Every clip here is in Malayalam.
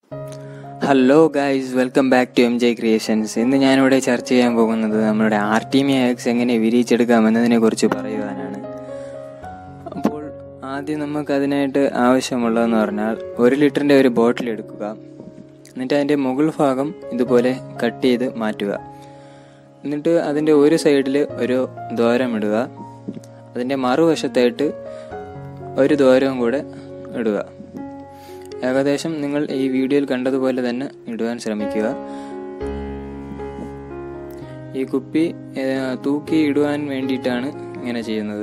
hello guys welcome back to M J creations ഇന്ന് ഞാനിവിടെ ചർച്ച ചെയ്യാൻ പോകുന്നത് നമ്മുടെ ആർട്ടിമിയ എക്സ് എങ്ങനെ വിരിയിച്ചെടുക്കാം എന്നതിനെ കുറിച്ച് പറയുവാനാണ് അപ്പോൾ ആദ്യം നമുക്ക് അതിനായിട്ട് ആവശ്യമുള്ളതെന്ന് പറഞ്ഞാൽ ഒരു ലിറ്ററിൻ്റെ ഒരു ബോട്ടിൽ എടുക്കുക എന്നിട്ട് അതിൻ്റെ മുകൾ ഭാഗം ഇതുപോലെ കട്ട് ചെയ്ത് മാറ്റുക എന്നിട്ട് അതിൻ്റെ ഒരു സൈഡിൽ ഒരു ദ്വാരം ഇടുക അതിൻ്റെ മറുവശത്തായിട്ട് ഒരു ദ്വാരവും കൂടെ ഇടുക ഏകദേശം നിങ്ങൾ ഈ വീഡിയോയിൽ കണ്ടതുപോലെ തന്നെ ഇടുവാൻ ശ്രമിക്കുക ഈ കുപ്പി ഏഹ്, തൂക്കി ഇടുവാൻ വേണ്ടിയിട്ടാണ് ഇങ്ങനെ ചെയ്യുന്നത്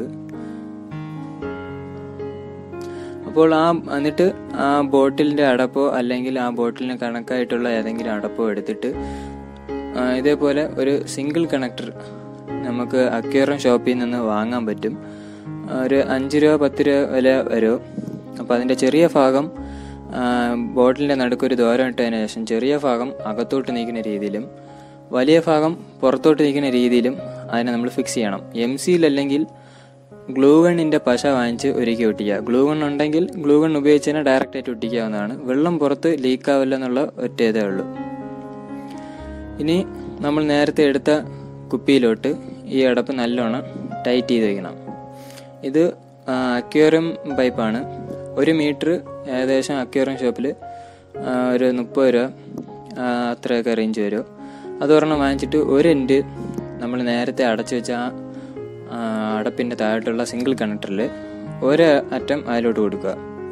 അപ്പോൾ ആ എന്നിട്ട് ആ ബോട്ടിലിന്റെ അടപ്പോ അല്ലെങ്കിൽ ആ ബോട്ടിലിന് കണക്കായിട്ടുള്ള ഏതെങ്കിലും അടപ്പോ എടുത്തിട്ട് ആ, ഇതേപോലെ ഒരു സിംഗിൾ കണക്ടർ നമുക്ക് അക്യൂറം ഷോപ്പിൽ നിന്ന് വാങ്ങാൻ പറ്റും ഒരു അഞ്ച് രൂപ പത്ത് രൂപ വില വരും അപ്പോൾ അതിൻ്റെ ചെറിയ ഭാഗം ആ, ബോട്ടിലിൻ്റെ നടുക്കൊരു ദൂരം ഇട്ടതിന് ശേഷം ചെറിയ ഭാഗം അകത്തോട്ട് നീക്കുന്ന രീതിയിലും വലിയ ഭാഗം പുറത്തോട്ട് നീക്കുന്ന രീതിയിലും അതിനെ നമ്മൾ ഫിക്സ് ചെയ്യണം എം സിയിലല്ലെങ്കിൽ ഗ്ലൂഗണ്ണിൻ്റെ പശ വാങ്ങിച്ച് ഒരുക്കി ഒട്ടിക്കുക ഗ്ലൂഗൺ ഉണ്ടെങ്കിൽ ഗ്ലൂഗൺ ഉപയോഗിച്ച് തന്നെ ഡയറക്റ്റ് ആയിട്ട് ഒട്ടിക്കാവുന്നതാണ് വെള്ളം പുറത്ത് ലീക്ക് ആവില്ല എന്നുള്ള ഒറ്റ ഇതേ ഉള്ളൂ ഇനി നമ്മൾ നേരത്തെ എടുത്ത കുപ്പിയിലോട്ട് ഈ അടപ്പ് നല്ലോണം ടൈറ്റ് ചെയ്ത് വയ്ക്കണം ഇത് അക്യൂറിയം പൈപ്പാണ് ഒരു മീറ്റർ ഏകദേശം അക്യൂറിയം ഷോപ്പിൽ ഒരു മുപ്പത് രൂപ ആ, അത്രയൊക്കെ റേഞ്ച് വരും അത് ഒരെണ്ണം വാങ്ങിച്ചിട്ട് ഒരു എൻഡ് നമ്മൾ നേരത്തെ അടച്ചു വെച്ച ആ ആ, അടപ്പിൻ്റെ താഴോട്ടുള്ള സിംഗിൾ കണക്ടറിൽ ഒരു അറ്റം അതിലോട്ട് കൊടുക്കുക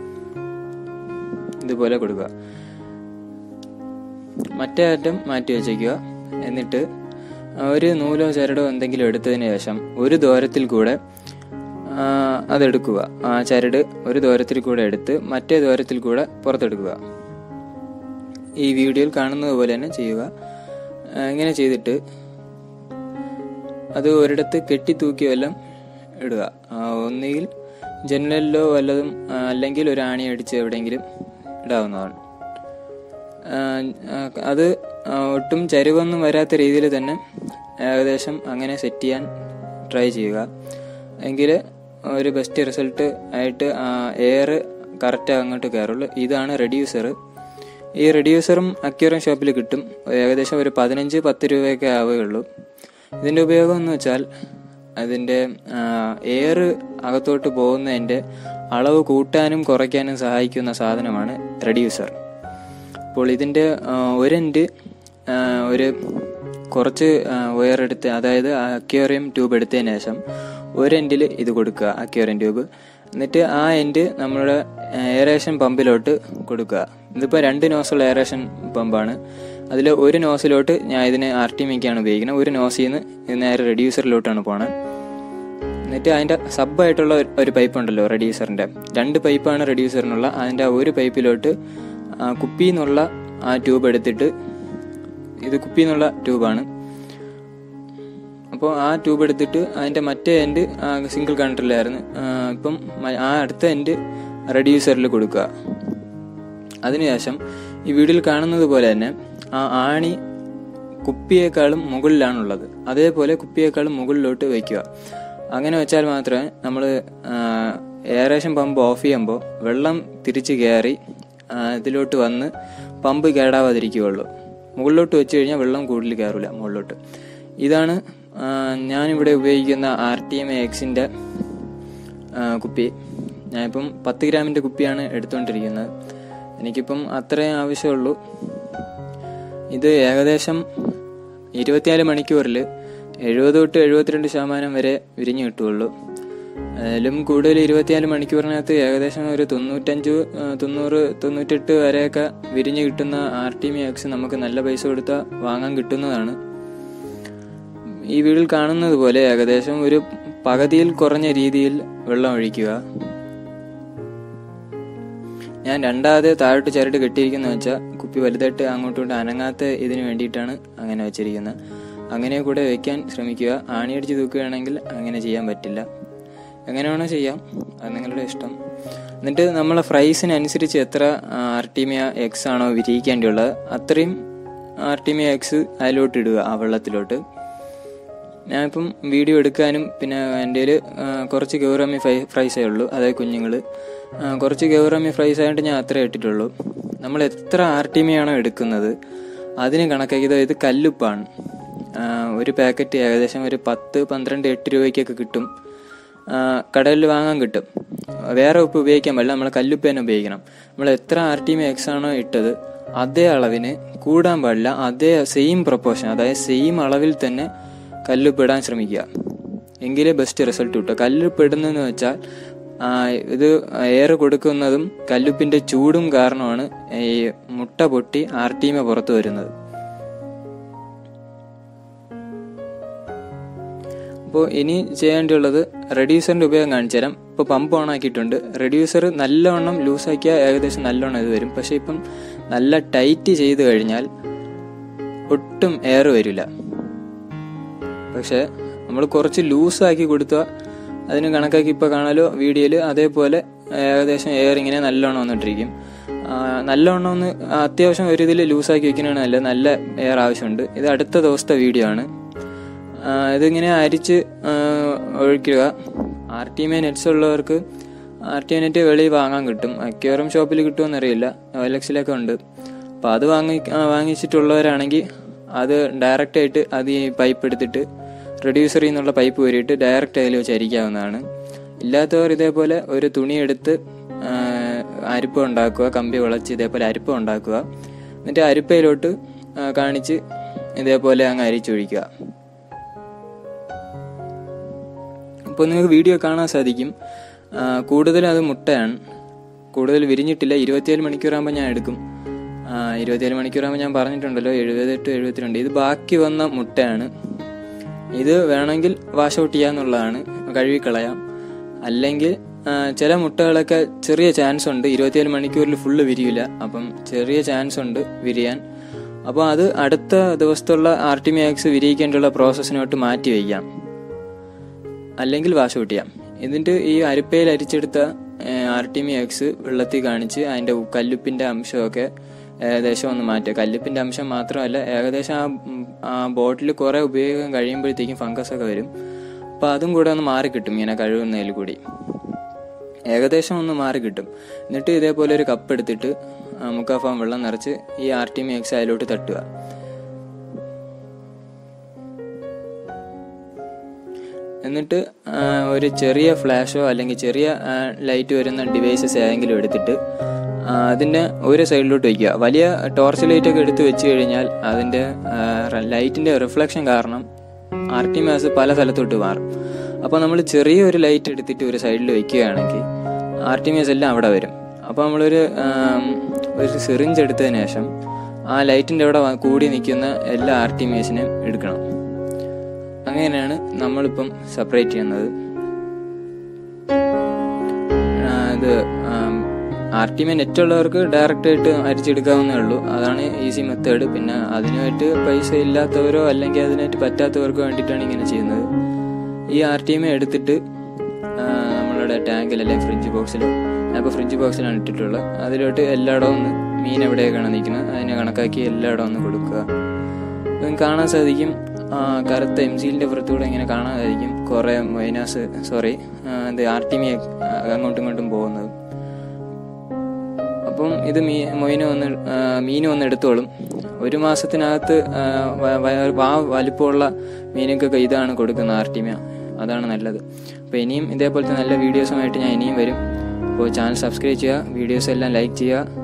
ഇതുപോലെ കൊടുക്കുക മറ്റേ അറ്റം മാറ്റി വെച്ചേക്കുക എന്നിട്ട് ഒരു നൂലോ ചരടോ എന്തെങ്കിലും എടുത്തതിന് ശേഷം ഒരു ദൂരത്തിൽ കൂടെ ആ, അതെടുക്കുക ആ ചരട് ഒരു ദൂരത്തിൽ കൂടെ എടുത്ത് മറ്റേ ദൂരത്തിൽ കൂടെ പുറത്തെടുക്കുക ഈ വീഡിയോയിൽ കാണുന്നത് പോലെ തന്നെ ചെയ്യുക ആ, ഇങ്ങനെ ചെയ്തിട്ട് അത് ഒരിടത്ത് കെട്ടി തൂക്കി വല്ലതും ഇടുക ആ, ഒന്നുകിൽ ജനലിലോ വല്ലതും ആ, അല്ലെങ്കിൽ ഒരു ആണി അടിച്ച് എവിടെയെങ്കിലും ഇടാവുന്നതാണ് ആ, ആ, അത് ആ, ഒട്ടും ചരിവൊന്നും വരാത്ത രീതിയിൽ തന്നെ ഏകദേശം അങ്ങനെ സെറ്റ് ചെയ്യാൻ ട്രൈ ചെയ്യുക എങ്കിൽ ഒരു ബെസ്റ്റ് റിസൾട്ട് ആയിട്ട് എയർ കറക്റ്റ് അങ്ങോട്ട് കയറുള്ളൂ ഇതാണ് റെഡ്യൂസർ ഈ റെഡ്യൂസറും അക്യൂറം ഷോപ്പിൽ കിട്ടും ഏകദേശം ഒരു പതിനഞ്ച് പത്ത് രൂപയൊക്കെ ആവുകയുള്ളൂ ഇതിൻ്റെ ഉപയോഗം എന്ന് വെച്ചാൽ അതിൻ്റെ എയർ അകത്തോട്ട് പോകുന്നതിൻ്റെ അളവ് കൂട്ടാനും കുറയ്ക്കാനും സഹായിക്കുന്ന സാധനമാണ് റെഡ്യൂസർ അപ്പോൾ ഇതിൻ്റെ ഒരെൻഡ് ഒരു കുറച്ച് വയർ എടുത്ത് അതായത് അക്വേറിയം ട്യൂബ് എടുത്തതിന് ശേഷം ഒരു എൻഡിൽ ഇത് കൊടുക്കുക അക്വേറിയം ട്യൂബ് എന്നിട്ട് ആ എൻഡ് നമ്മുടെ എയറേഷൻ പമ്പിലോട്ട് കൊടുക്കുക ഇതിപ്പോൾ രണ്ട് നോസുള്ള എയറേഷൻ പമ്പാണ് അതിൽ ഒരു നോസിലോട്ട് ഞാൻ ഇതിന് ആർ ടി മിക്കാണ് ഉപയോഗിക്കുന്നത് ഒരു നോസിൽ നിന്ന് ഇത് നേരെ റെഡ്യൂസറിലോട്ടാണ് പോണത് എന്നിട്ട് അതിൻ്റെ സബായിട്ടുള്ള ഒരു- ഒരു പൈപ്പ് ഉണ്ടല്ലോ റെഡ്യൂസറിൻ്റെ രണ്ട് പൈപ്പാണ് റെഡ്യൂസറിനുള്ള അതിൻ്റെ ആ ഒരു പൈപ്പിലോട്ട് ആ കുപ്പിയിൽ നിന്നുള്ള ആ ട്യൂബ് എടുത്തിട്ട് ഇത് കുപ്പിയിൽ നിന്നുള്ള ട്യൂബാണ് അപ്പോൾ ആ ട്യൂബ് എടുത്തിട്ട് അതിൻ്റെ മറ്റേ എൻഡ് സിംഗിൾ കണ്ടറിലായിരുന്നു ഇപ്പം മ- ആ അടുത്ത എൻഡ് റെഡ്യൂസറിൽ കൊടുക്കുക അതിനുശേഷം ഈ വീഡിയോയിൽ കാണുന്നത് പോലെ തന്നെ ആ ആണി കുപ്പിയേക്കാളും മുകളിലാണുള്ളത് അതേപോലെ കുപ്പിയേക്കാളും മുകളിലോട്ട് വയ്ക്കുക അങ്ങനെ വെച്ചാൽ മാത്രമേ നമ്മൾ എയറേഷൻ പമ്പ് ഓഫ് ചെയ്യുമ്പോൾ വെള്ളം തിരിച്ച് കയറി ആ, ഇതിലോട്ട് വന്ന് പമ്പ് കേടാവാതിരിക്കുകയുള്ളൂ മുകളിലോട്ട് വെച്ച് കഴിഞ്ഞാൽ വെള്ളം കൂടുതൽ കയറില്ല മുകളിലോട്ട് ഇതാണ് ആ, ഞാനിവിടെ ഉപയോഗിക്കുന്ന ആർ ടി എം എക്സിൻ്റെ കുപ്പി ഞാനിപ്പം പത്ത് ഗ്രാമിൻ്റെ കുപ്പിയാണ് എടുത്തുകൊണ്ടിരിക്കുന്നത് എനിക്കിപ്പം അത്രയും ആവശ്യമുള്ളൂ ഇത് ഏകദേശം ഇരുപത്തിനാല് മണിക്കൂറിൽ എഴുപത് തൊട്ട് എഴുപത്തിരണ്ട് ശതമാനം വരെ വിരിഞ്ഞു കിട്ടുകയുള്ളൂ അതിലും കൂടുതൽ ഇരുപത്തിനാല് മണിക്കൂറിനകത്ത് ഏകദേശം ഒരു തൊണ്ണൂറ്റഞ്ച് ആ, തൊണ്ണൂറ് തൊണ്ണൂറ്റെട്ട് വരെയൊക്കെ വിരിഞ്ഞു കിട്ടുന്ന ആർ ടി മി എക്സ് നമുക്ക് നല്ല പൈസ കൊടുത്താൽ വാങ്ങാൻ കിട്ടുന്നതാണ് ഈ വീട്ടിൽ കാണുന്നത് പോലെ ഏകദേശം ഒരു പകുതിയിൽ കുറഞ്ഞ രീതിയിൽ വെള്ളം ഒഴിക്കുക ഞാൻ രണ്ടാമത് താഴോട്ട് ചരട് കെട്ടിയിരിക്കുന്ന വെച്ചാൽ കുപ്പി വലുതായിട്ട് അങ്ങോട്ടും ഇങ്ങോട്ടും അനങ്ങാത്ത ഇതിന് വേണ്ടിയിട്ടാണ് അങ്ങനെ വെച്ചിരിക്കുന്നത് അങ്ങനെ കൂടെ വെക്കാൻ ശ്രമിക്കുക ആണിയടിച്ച് തൂക്കുകയാണെങ്കിൽ അങ്ങനെ ചെയ്യാൻ പറ്റില്ല എങ്ങനെ വേണോ ചെയ്യാം അത് നിങ്ങളുടെ ഇഷ്ടം എന്നിട്ട് നമ്മളെ ഫ്രൈസിനനുസരിച്ച് എത്ര ആർട്ടിമിയ എക്സ് ആണോ വിരിയിക്കേണ്ടിയുള്ളത് അത്രയും ആർട്ടിമിയ എക്സ് അതിലോട്ട് ഇടുക ആ വെള്ളത്തിലോട്ട് ഞാനിപ്പം വീഡിയോ എടുക്കാനും പിന്നെ എൻ്റെ കയ്യിൽ കുറച്ച് ഗൗറമി ഫ്രൈ ഫ്രൈസേ ഉള്ളൂ അതായത് കുഞ്ഞുങ്ങൾ കുറച്ച് ഗൗറമി ഫ്രൈസ് ആയിട്ട് ഞാൻ അത്രേ ഇട്ടിട്ടുള്ളൂ നമ്മൾ എത്ര ആർ ടി മി ആണോ എടുക്കുന്നത് അതിന് കണക്കാക്കിയത് ഇത് കല്ലുപ്പാണ് ആ, ഒരു പാക്കറ്റ് ഏകദേശം ഒരു പത്ത് പന്ത്രണ്ട് എട്ട് രൂപയ്ക്കൊക്കെ കിട്ടും ആ, കടയിൽ വാങ്ങാൻ കിട്ടും വേറെ ഉപ്പ് ഉപയോഗിക്കാൻ പാടില്ല നമ്മൾ കല്ലുപ്പ് തന്നെ ഉപയോഗിക്കണം നമ്മൾ എത്ര ആർ ടി മി എക്സ് ആണോ ഇട്ടത് അതേ അളവിന് കൂടാൻ പാടില്ല അതേ സെയിം പ്രൊപ്പോർഷൻ അതായത് സെയിം അളവിൽ തന്നെ കല്ലുപ്പ് ഇടാൻ ശ്രമിക്കുക എങ്കിലേ ബെസ്റ്റ് റിസൾട്ട് കിട്ടും കല്ലുപ്പ് ഇടുന്നതെന്ന് വെച്ചാൽ ആ, ഇത് എയർ കൊടുക്കുന്നതും കല്ലുപ്പിന്റെ ചൂടും കാരണമാണ് ഈ മുട്ട പൊട്ടി ആർട്ടീമ പുറത്തു വരുന്നത് അപ്പോൾ ഇനി ചെയ്യേണ്ടിയുള്ളത് റെഡ്യൂസറിന്റെ ഉപയോഗം കാണിച്ചു തരാം ഇപ്പോൾ പമ്പ് ഓൺ ആക്കിയിട്ടുണ്ട് റെഡ്യൂസർ നല്ലവണ്ണം ലൂസാക്കിയാൽ ഏകദേശം നല്ലവണ്ണം ഇത് വരും പക്ഷേ ഇപ്പം നല്ല ടൈറ്റ് ചെയ്ത് കഴിഞ്ഞാൽ ഒട്ടും എയർ വരില്ല പക്ഷെ നമ്മൾ കുറച്ച് ലൂസാക്കി കൊടുത്താൽ അതിന് കണക്കാക്കി ഇപ്പോൾ കാണാലോ വീഡിയോയിൽ അതേപോലെ ഏകദേശം എയർ ഇങ്ങനെ നല്ലോണം വന്നിട്ടിരിക്കും ആ, നല്ലോണം ഒന്ന് അത്യാവശ്യം ഒരു ഇതിൽ ലൂസാക്കി വെക്കുന്നതാണ് നല്ലത് നല്ല എയർ ആവശ്യമുണ്ട് ഇത് അടുത്ത ദിവസത്തെ വീഡിയോ ആണ് ആ, ഇതിങ്ങനെ അരിച്ച് ആ, ഒഴിക്കുക ആർ ടി എം നെറ്റ്സ് ഉള്ളവർക്ക് ആർ ടി എം നെറ്റ് വെളിയിൽ വാങ്ങാൻ കിട്ടും അക്യൂറം ഷോപ്പിൽ കിട്ടുമെന്നറിയില്ല ഓലക്സിലൊക്കെ ഉണ്ട് അപ്പോൾ അത് വാങ്ങി ആ, വാങ്ങിച്ചിട്ടുള്ളവരാണെങ്കിൽ അത് ഡയറക്റ്റ് ആയിട്ട് അത് ഈ പൈപ്പ് എടുത്തിട്ട് റെഡ്യൂസറിൽ നിന്നുള്ള പൈപ്പ് ഊരിയിട്ട് ഡയറക്റ്റ് അതിൽ വെച്ച് അരിക്കാവുന്നതാണ് ഇല്ലാത്തവർ ഇതേപോലെ ഒരു തുണി എടുത്ത് ആ, അരിപ്പ ഉണ്ടാക്കുക കമ്പി വളച്ച് ഇതേപോലെ അരിപ്പ ഉണ്ടാക്കുക എന്നിട്ട് അരിപ്പയിലോട്ട് ആ, കാണിച്ച് ഇതേപോലെ അങ്ങ് അരിച്ചൊഴിക്കുക ഇപ്പോൾ നിങ്ങൾക്ക് വീഡിയോ കാണാൻ സാധിക്കും ആ, കൂടുതലും അത് മുട്ടയാണ് കൂടുതൽ വിരിഞ്ഞിട്ടില്ല ഇരുപത്തിയേഴ് മണിക്കൂറാകുമ്പോൾ ഞാൻ എടുക്കും ആ, ഇരുപത്തിയേഴ് മണിക്കൂറാകുമ്പോൾ ഞാൻ പറഞ്ഞിട്ടുണ്ടല്ലോ എഴുപത് ടു എഴുപത്തിരണ്ട് ഇത് ബാക്കി വന്ന മുട്ടയാണ് ഇത് വേണമെങ്കിൽ വാഷ് ഔട്ട് ചെയ്യാന്നുള്ളതാണ് കഴുകിക്കളയാം അല്ലെങ്കിൽ ആ, ചില മുട്ടകളൊക്കെ ചെറിയ ചാൻസ് ഉണ്ട് ഇരുപത്തിയേഴ് മണിക്കൂറിൽ ഫുള്ള് വിരിയില്ല അപ്പം ചെറിയ ചാൻസ് ഉണ്ട് വിരിയാൻ അപ്പോൾ അത് അടുത്ത ദിവസത്തുള്ള ആർ ടി മാക്സ് വിരിയിക്കേണ്ടുള്ള പ്രോസസ്സിനോട്ട് മാറ്റി വയ്ക്കാം അല്ലെങ്കിൽ വാഷ് ഔട്ട് ചെയ്യാം എന്നിട്ട് ഈ അരിപ്പയിൽ അരിച്ചെടുത്ത ആർ ടി മി എക്സ് വെള്ളത്തിൽ കാണിച്ച് അതിൻ്റെ കല്ലുപ്പിൻ്റെ അംശമൊക്കെ ഏകദേശം ഒന്ന് മാറ്റുക കല്ലുപ്പിൻ്റെ അംശം മാത്രമല്ല ഏകദേശം ആ ഉം, ആ ബോട്ടിൽ കുറേ ഉപയോഗം കഴിയുമ്പോഴത്തേക്കും ഫംഗസ് ഒക്കെ വരും അപ്പോൾ അതും കൂടെ ഒന്ന് മാറി കിട്ടും ഇങ്ങനെ കഴുകുന്നതിൽ കൂടി ഏകദേശം ഒന്ന് മാറി കിട്ടും എന്നിട്ട് ഇതേപോലെ ഒരു കപ്പ് എടുത്തിട്ട് ആ, മുക്കാഫാം വെള്ളം നിറച്ച് ഈ ആർ ടി മി എക്സ് അതിലോട്ട് തട്ടുക എന്നിട്ട് ആ, ഒരു ചെറിയ ഫ്ലാഷോ അല്ലെങ്കിൽ ചെറിയ ആ, ലൈറ്റ് വരുന്ന ഡിവൈസസ് ഏതെങ്കിലും എടുത്തിട്ട് ആ, അതിൻ്റെ ഒരു സൈഡിലോട്ട് വയ്ക്കുക വലിയ ടോർച്ച് ലൈറ്റ് ഒക്കെ എടുത്ത് വെച്ച് കഴിഞ്ഞാൽ അതിൻ്റെ ലൈറ്റിൻ്റെ റിഫ്ലക്ഷൻ കാരണം ആർട്ടിമാസ് പല സ്ഥലത്തോട്ട് മാറും അപ്പോൾ നമ്മൾ ചെറിയൊരു ലൈറ്റ് എടുത്തിട്ട് ഒരു സൈഡിൽ വെക്കുകയാണെങ്കിൽ ആർട്ടിമാസ് എല്ലാം അവിടെ വരും അപ്പോൾ നമ്മളൊരു ആം, ഒരു സിറിഞ്ച് എടുത്തതിന് ശേഷം ആ ലൈറ്റിൻ്റെ അവിടെ വ- കൂടി നിൽക്കുന്ന എല്ലാ ആർട്ടിമേസിനെയും എടുക്കണം അങ്ങനെയാണ് നമ്മളിപ്പം സെപ്പറേറ്റ് ചെയ്യുന്നത് ആ, ഇത് ആർ ടി എം നെറ്റ് ഉള്ളവർക്ക് ഡയറക്റ്റ് ആയിട്ട് അരിച്ചെടുക്കാവുന്നേ ഉള്ളൂ അതാണ് ഈസി മെത്തേഡ് പിന്നെ അതിനായിട്ട് പൈസ ഇല്ലാത്തവരോ അല്ലെങ്കിൽ അതിനായിട്ട് പറ്റാത്തവർക്കോ വേണ്ടിയിട്ടാണ് ഇങ്ങനെ ചെയ്യുന്നത് ഈ ആർ ടി എം എടുത്തിട്ട് ആ, നമ്മളുടെ ടാങ്കിൽ അല്ലെങ്കിൽ ഫ്രിഡ്ജ് ബോക്സിലോ ഞാനിപ്പോൾ ഫ്രിഡ്ജ് ബോക്സിലാണ് ഇട്ടിട്ടുള്ളത് അതിലോട്ട് എല്ലായിടവും ഒന്ന് മീൻ എവിടെയൊക്കെയാണ് നിൽക്കുന്നത് അതിനെ കണക്കാക്കി എല്ലായിടവും ഒന്ന് കൊടുക്കുക നിങ്ങൾക്ക് കാണാൻ സാധിക്കും ആ, കറുത്ത എം സീലിൻ്റെ പുറത്തൂടെ ഇങ്ങനെ കാണാൻ സാധിക്കും കുറേ മൈനാസ് സോറി ഇത് ആർ ടി മി അങ്ങോട്ടും ഇങ്ങോട്ടും പോകുന്നത് അപ്പം ഇത് മീ മൊയിന് വന്ന് ആ, മീന് വന്ന് എടുത്തോളും ഒരു മാസത്തിനകത്ത് ആ, വ- വ- ആ വലിപ്പമുള്ള മീനൊക്കെ ഇതാണ് കൊടുക്കുന്നത് ആർട്ടിമിയ അതാണ് നല്ലത് അപ്പോൾ ഇനിയും ഇതേപോലത്തെ നല്ല വീഡിയോസുമായിട്ട് ഞാൻ ഇനിയും വരും അപ്പോൾ ചാനൽ സബ്സ്ക്രൈബ് ചെയ്യുക വീഡിയോസ് എല്ലാം ലൈക്ക് ചെയ്യുക